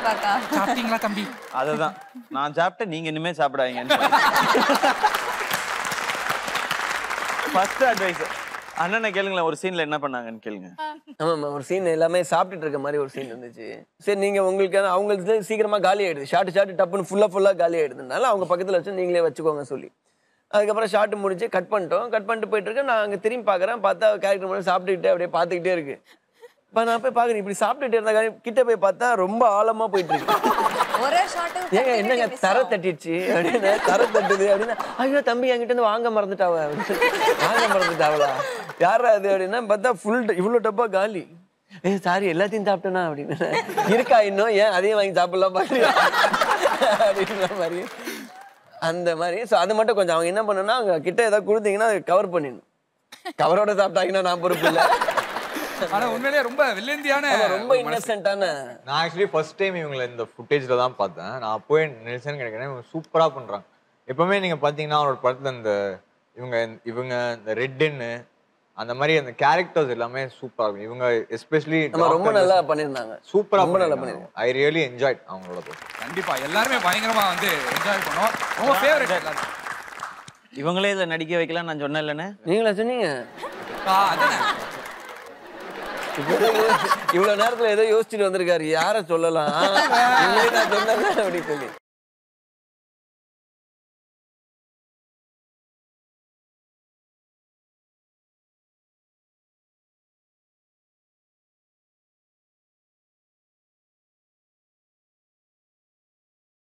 கண்டிப்பாக்கா சாப்பிட்டீங்களா தம்பி அதுதான் நான் சாப்பிட்டேன் நீங்க இனிமே சாப்பிடாதீங்க ஃபர்ஸ்ட் அட்வைஸ் அண்ணனை கேளுங்களேன் ஒரு சீன்ல என்ன பண்ணாங்கன்னு கேளுங்க ஆமாம் ஒரு சீன் எல்லாமே சாப்பிட்டுட்டு இருக்க மாதிரி ஒரு சீன் இருந்துச்சு சரி நீங்க உங்களுக்கு அவங்களுக்கு சீக்கிரமா காலி ஆயிடுது ஷார்ட் ஷார்ட் டப்புன்னு ஃபுல்லா ஃபுல்லா காலி ஆயிடுதுனால அவங்க பக்கத்துல வச்சு நீங்களே வச்சுக்கோங்க சொல்லி அதுக்கப்புறம் ஷார்ட் முடிச்சு கட் பண்ணிட்டோம் கட் பண்ணிட்டு போயிட்டு இருக்கேன் நான் அங்கே திரும்பி பார்க்குறேன் பார்த்தா கேரக்டர் மட்டும் சாப்பிட்டுக்கிட்டே அப்படியே பார்த்துக்கிட்டே இருக்கு இப்போ நான் போய் பார்க்குறேன் இப்படி சாப்பிட்டுட்டே இருந்தா கிட்ட போய் பார்த்தா ரொம்ப ஆழமா போயிட்டு இருக்கு ஒரே ஷாட் ஏங்க என்னங்க தர தட்டிடுச்சு அப்படின்னு தர தட்டுது அப்படின்னு ஐயோ தம்பி என்கிட்ட இருந்து வாங்க மறந்துட்டாவ அப்படின்னு. வாங்க மறந்துட்டாவளா யாரா அது அப்படின்னா பார்த்தா ஃபுல் இவ்வளோ டப்பா காலி ஏ சாரி எல்லாத்தையும் சாப்பிட்டேனா அப்படின்னு இருக்கா இன்னும் ஏன் அதையும் வாங்கி சாப்பிடலாம் பாக்குறியா அப்படின்ற மாதிரி அந்த மாதிரி ஸோ அது மட்டும் கொஞ்சம் அவங்க என்ன பண்ணணும்னா அவங்க கிட்ட ஏதாவது கொடுத்தீங்கன்னா கவர் பண்ணிடணும் கவரோட சாப்பிட்டாங்கன்னா நான் பொறுப்பு இல்லை ஆனா உண்மையிலேயே ரொம்ப வில்லேந்தியான ரொம்ப இன்னசென்ட்டான நான் ஆக்சுவலி ஃபர்ஸ்ட் டைம் இவங்களை இந்த ஃபுட்டேஜில் தான் பார்த்தேன் நான் அப்போவே நெல்சன் கிடைக்கிறேன் இவங்க சூப்பராக பண்ணுறாங்க எப்பவுமே நீங்கள் பார்த்தீங்கன்னா அவரோட படத்தில் இந்த இவங்க இவங்க இந்த ரெட்டுன்னு அந்த மாதிரி அந்த கேரக்டர்ஸ் எல்லாமே சூப்பராக இருக்கும் இவங்க எஸ்பெஷலி நம்ம ரொம்ப நல்லா பண்ணியிருந்தாங்க சூப்பராக ரொம்ப நல்லா பண்ணிருக்காங்க ஐ ரியலி என்ஜாய் அவங்களோட படம் கண்டிப்பா எல்லாருமே பயங்கரமா வந்து என்ஜாய் பண்ணோம் ரொம்ப ஃபேவரட் இவங்களே இதை நடிக்க வைக்கலாம் நான் சொன்னேன் இல்லைன்னு நீங்களா சொன்னீங்க அதானே இவ்வளவு நேரத்துல ஏதோ யோசிச்சுட்டு வந்திருக்காரு யார சொல்லலாம் இவங்களே நான் சொன்னேன் அப்படி சொல்லி